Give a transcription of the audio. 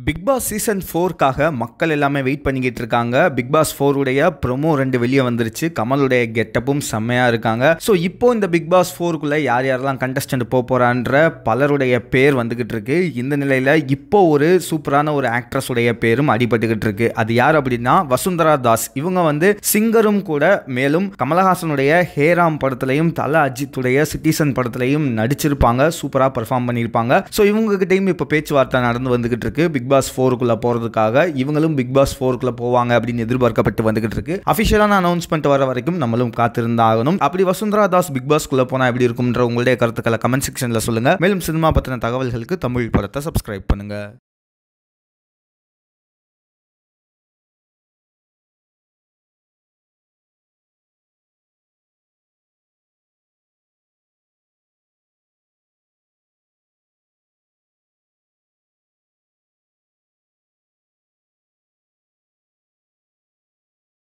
big Boss season ஃபோர்க்காக மக்கள் எல்லாமே wait பண்ணிக்கிட்டு இருக்காங்க பிக் பாஸ் ஃபோர் உடைய ப்ரொமோ ரெண்டு வெளியே வந்துருச்சு கமலுடைய கெட்டப்பும் செம்மையா இருக்காங்க ஸோ இப்போ இந்த பிக் பாஸ் ஃபோருக்குள்ள யார் யாரெல்லாம் கண்டஸ்டன்ட் போக போறான்ற பலருடைய பேர் வந்துகிட்டு இருக்கு இந்த நிலையில இப்போ ஒரு சூப்பரான ஒரு ஆக்ட்ரஸ் உடைய பேரும் அடிபட்டுக்கிட்டு இருக்கு அது யார் அப்படின்னா வசுந்தரா தாஸ் இவங்க வந்து சிங்கரும் கூட மேலும் கமலஹாசனுடைய ஹேராம் படத்துலையும் தல அஜித்துடைய சிட்டிசன் படத்துலையும் நடிச்சிருப்பாங்க சூப்பரா பெர்ஃபார்ம் பண்ணியிருப்பாங்க ஸோ இவங்க கிட்டயும் இப்போ பேச்சுவார்த்தை நடந்து வந்துகிட்டு இருக்கு பிக் பாஸ் ஃபோருக்குள்ள போறதுக்காக இவங்களும் பிக் பாஸ் ஃபோருக்குள்ள போவாங்க அப்படின்னு எதிர்பார்க்கப்பட்டு வந்துகிட்டு இருக்கு அஃபிஷியலான அனௌன்ஸ்மெண்ட் வர வரைக்கும் நம்மளும் காத்திருந்தாகணும் அப்படி வசுந்தரா தாஸ் பிக் பாஸ்க்குள்ள போனா எப்படி இருக்கும்ன்ற உங்களுடைய கருத்துக்களை கமெண்ட் செக்ஷன்ல சொல்லுங்க மேலும் சினிமா பத்தின தகவல்களுக்கு தமிழ் படத்தை சப்ஸ்கிரைப் பண்ணுங்க